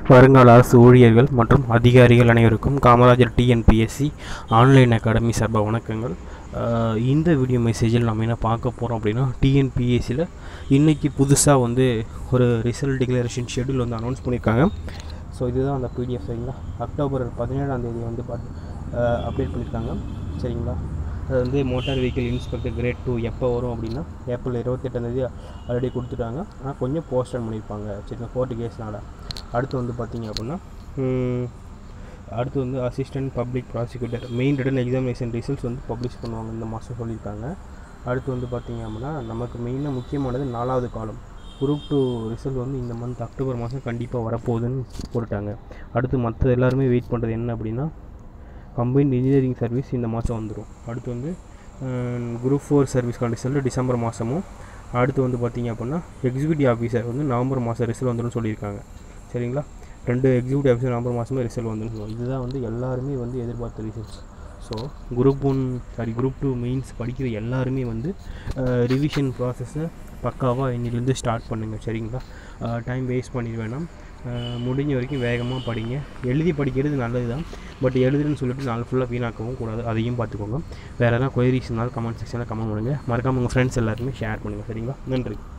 வருங்கால அரசு ஊழியர்கள் மற்றும் அதிகாரிகள் அனைவருக்கும் காமராஜர் டிஎன்பிஎஸ்சி ஆன்லைன் அகாடமி சார்பாக வணக்கங்கள் அஹ் இந்த வீடியோ மெசேஜில் நம்ம என்ன பார்க்க போகிறோம் அப்படின்னா டிஎன்பிஎஸ்சியில் இன்றைக்கி புதுசாக வந்து ஒரு ரிசல்ட் டிக்ளரேஷன் ஷெட்யூல் வந்து அனௌன்ஸ் பண்ணியிருக்காங்க ஸோ இதுதான் அந்த பிடிஎஃப் சரிங்களா அக்டோபர் பதினேழாம் தேதி வந்து பார்த்து அப்டேட் பண்ணியிருக்காங்க சரிங்களா அது வந்து motor vehicle inspector grade two எப்போ வரும் அப்படின்னா ஏப்ரல் இருபத்தெட்டாந்தேதி ஆல்ரெடி கொடுத்துட்டாங்க ஆனால் கொஞ்சம் போஸ்டர் பண்ணியிருப்பாங்க சரிங்களா கோர்ட்டு கேஸ்னால அடுத்து வந்து பார்த்தீங்க அப்படின்னா ம், அடுத்து வந்து assistant public prosecutor main written examination results வந்து பப்ளிஷ் பண்ணுவாங்க இந்த மாதம் சொல்லியிருக்காங்க அடுத்து வந்து பார்த்தீங்க அப்படின்னா நமக்கு மெயினாக முக்கியமானது நாலாவது காலம் குரூப் டூ ரிசல்ட் வந்து இந்த மந்த் அக்டோபர் மாதம் கண்டிப்பாக வரப்போகுதுன்னு போட்டுட்டாங்க அடுத்து மற்ற எல்லாருமே வெயிட் பண்ணுறது என்ன அப்படின்னா கம்பைன்ட் இன்ஜினியரிங் சர்வீஸ் இந்த மாதம் வந்துடும் அடுத்து வந்து குரூப் ஃபோர் சர்வீஸ்க்கான ரிசல்ட் டிசம்பர் மாதமும் அடுத்து வந்து பார்த்தீங்க அப்படின்னா எக்ஸிக்யூட்டிவ் ஆஃபீஸர் வந்து நவம்பர் மாதம் ரிசல்ட் வந்துடும் சொல்லியிருக்காங்க சரிங்களா ரெண்டு எக்ஸிக்யூட்டிவ் ஆஃபீஸர் நவம்பர் மாதமே ரிசல்ட் வந்துடும் சொல்லுவாங்க. இதுதான் வந்து எல்லாருமே வந்து எதிர்பார்த்த results so group one sorry group two mains படிக்கிற எல்லாருமே வந்து ரிவிஷன் ப்ராசஸை பக்காவாக இன்னிலேருந்து ஸ்டார்ட் பண்ணுங்கள் சரிங்களா டைம் வேஸ்ட் பண்ணிட வேணாம் அஹ், முடிஞ்ச வரைக்கும் வேகமாக படிங்க எழுதி படிக்கிறது நல்லது தான் பட் எழுதுன்னு சொல்லிட்டு நாள் ஃபுல்லாக வீணாக்கவும் கூடாது அதையும் பார்த்துக்கோங்க வேறு எதனா கொயரிஸ்னாலும் கமெண்ட் செக்ஷனில் கமெண்ட் பண்ணுங்கள் மறக்காமல் உங்கள் ஃப்ரெண்ட்ஸ் எல்லாருமே ஷேர் பண்ணுங்கள் சரிங்களா நன்றி